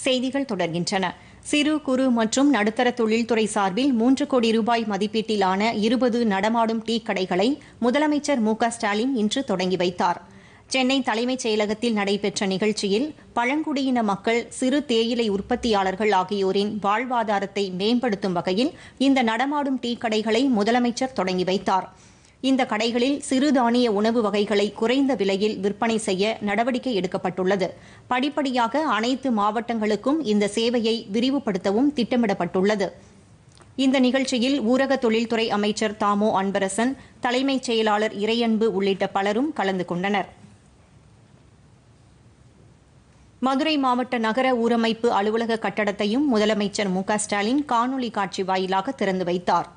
செய்திகள் தொடர்கின்றன சிறு குறு மற்றும் நடுத்தர தொழில்துறை சார்பில் மூன்று கோடி ரூபாய் மதிப்பீட்டிலான இருபது நடமாடும் டீ கடைகளை முதலமைச்சர் மு க ஸ்டாலின் இன்று தொடங்கி வைத்தார் சென்னை தலைமைச் செயலகத்தில் நடைபெற்ற நிகழ்ச்சியில் பழங்குடியின மக்கள் சிறு தேயிலை உற்பத்தியாளர்கள் ஆகியோரின் வாழ்வாதாரத்தை மேம்படுத்தும் வகையில் இந்த நடமாடும் டீ கடைகளை முதலமைச்சர் தொடங்கி வைத்தார் இந்த கடைகளில் சிறுதானிய உணவு வகைகளை குறைந்த விலையில் விற்பனை செய்ய நடவடிக்கை எடுக்கப்பட்டுள்ளது படிப்படியாக அனைத்து மாவட்டங்களுக்கும் இந்த சேவையை விரிவுபடுத்தவும் திட்டமிடப்பட்டுள்ளது இந்த நிகழ்ச்சியில் ஊரக தொழில்துறை அமைச்சர் தாமோ அன்பரசன் தலைமைச் செயலாளர் இறையன்பு உள்ளிட்ட பலரும் கலந்து கொண்டனர் மதுரை மாவட்ட நகர ஊரமைப்பு அலுவலக கட்டடத்தையும் முதலமைச்சர் மு க ஸ்டாலின் காணொலி காட்சி வாயிலாக திறந்து வைத்தார்